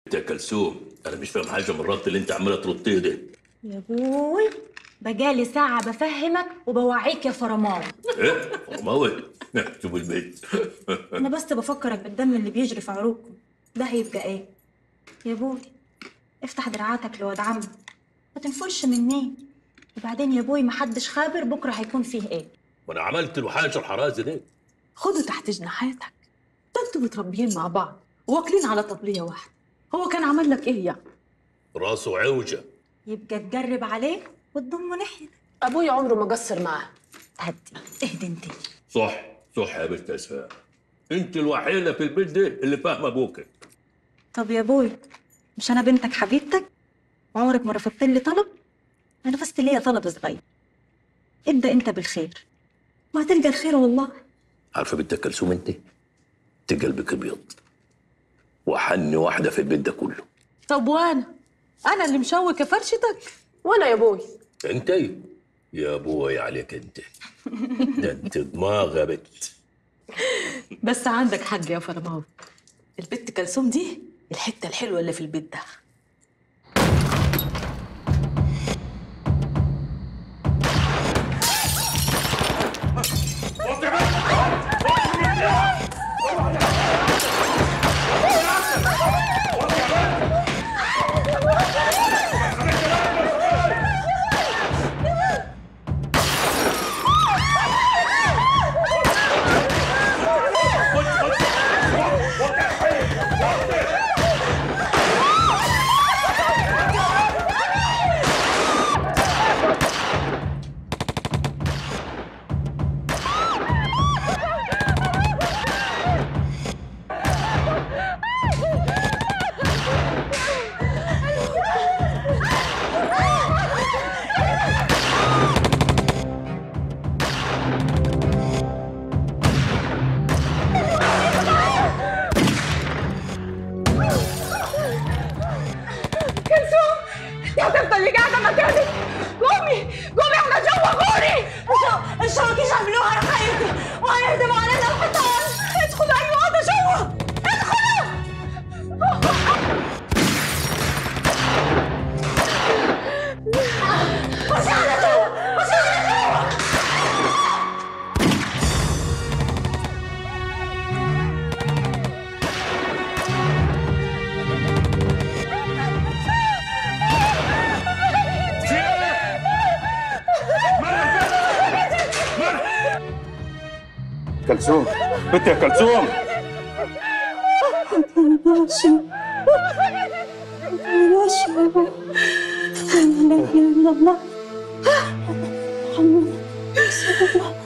يا كلثوم انا مش فاهم حاجه من الربط اللي انت عماله ترطيه ده يا بوي بقالي ساعة بفهمك وبوعيك يا فرماوي ايه فرماوي شوف البيت أنا بس بفكرك بالدم اللي بيجري في عروقكم ده هيبقى إيه؟ يا بوي افتح دراعاتك لواد عمك ما تنفرش مني وبعدين يا بوي محدش خابر بكرة هيكون فيه إيه وانا عملت له حاجه الحرازه دي خده تحت جناحاتك ده انتوا متربيين مع بعض واكلين على طبلية واحدة هو كان عمل لك ايه يعني راسه عوجه يبقى تجرب عليه وتضمه ناحيتك ابوي عمره ما قصر معاه هدي اهدي انت صح صح يا بنت اسفاء انت الوحيده في البيت ده اللي فاهمه ابوك طب يا بوي مش انا بنتك حبيبتك وعمرك ما رفضت لي طلب انا بس ليا طلب صغير ابدا انت بالخير وهتلقى الخير والله عارفه بنت كلثوم انت انت قلبك ابيض وحن واحده في البيت ده كله طب وانا انا اللي مشوكه فرشتك وانا يا ابوي انت يا ابوي عليك انت ده انت دماغ يا بت بس عندك حق يا فرماوي البت كلثوم دي الحته الحلوه اللي في البيت ده انت هتفضلي قاعده مكانك قومي قومي احنا جوا غوري الشبكة عملوها يا حياتي وهيهدموا علينا الحيطان ادخلوا اي اوضه جوا ادخلوا كلثوم بنت يا كلثوم ماشي ماشي لا اله الا الله محمد رسول الله